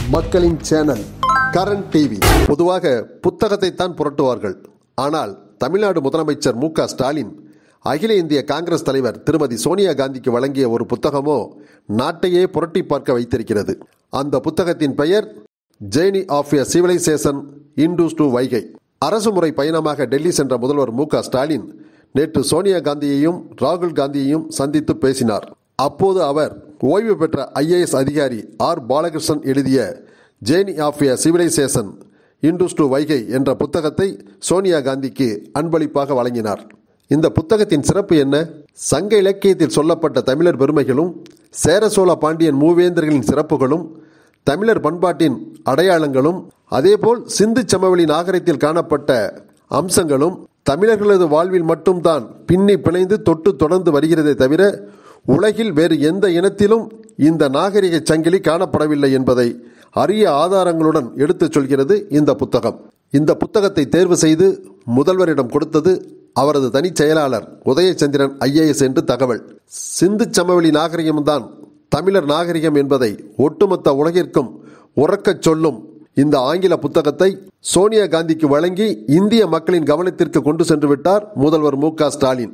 மக்களின் channel current TV பொதுவாக புத்தகத்தை தான் புரட்டுவார்கள் ஆனால் தமிழ்நாடு முதலமைச்சர் மு க ஸ்டாலின் அகில இந்திய காங்கிரஸ் தலைவர் திருமதி சோனியா காந்திக்கு வழங்கிய ஒரு புத்தகமோ நாட்டையே புரட்டி பார்க்க வைத்திருக்கிறது அந்த புத்தகத்தின் பெயர் journey of a civilisation Indus to Vaigai அரசு முறை பயணமாக டெல்லி சென்ற முதல்வர் மு க ஸ்டாலின் நேற்று சோனியா காந்தியையும் ராகுல் காந்தியையும் சந்தித்து பேசினார் அப்போது அவர் ஓய்வு பெற்ற ஐஏஎஸ் அதிகாரி ஆர் பாலகிருஷ்ணன் எழுதிய journey of a civilisation Indus to Vaigai என்ற புத்தகத்தை சோனியா காந்திக்கு அன்பளிப்பாக வழங்கினார் இந்த புத்தகத்தின் சிறப்பு என்ன சங்க இலக்கியத்தில் சொல்லப்பட்ட தமிழர் பெருமைகளும் சேர சோழ பாண்டியன் மூவேந்தர்களின் சிறப்புகளும் தமிழர் பண்பாட்டின் அடையாளங்களும் அதேபோல் சிந்து சமவெளி நாகரிகத்தில் காணப்பட்ட அம்சங்களும் தமிழர்களது வாழ்வில் மட்டும்தான் பின்னி பிணைந்து தொட்டு தொடர்ந்து வருகிறதே தவிர உலகில் வேறு எந்த இனத்திலும் இந்த நாகரிக சங்கிலி காணப்படவில்லை என்பதை அரிய ஆதாரங்களுடன் எடுத்துச் சொல்கிறது இந்த புத்தகம் இந்த புத்தகத்தை தேர்வு செய்து முதல்வரிடம் கொடுத்தது அவரது தனிச் செயலாளர் உதயச்சந்திரன் ஐஏஎஸ் என்று தகவல் சிந்து சமவெளி நாகரிகம்தான் தமிழர் நாகரிகம் என்பதை ஒட்டுமொத்த உலகிற்கும் உறக்கச் சொல்லும் இந்த ஆங்கில புத்தகத்தை சோனியா காந்திக்கு வழங்கி இந்திய மக்களின் கவனத்திற்கு கொண்டு சென்று விட்டார் முதல்வர் மு க ஸ்டாலின்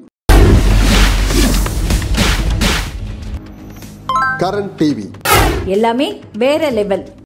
கரண்ட் டிவி எல்லாமே வேற லெவல்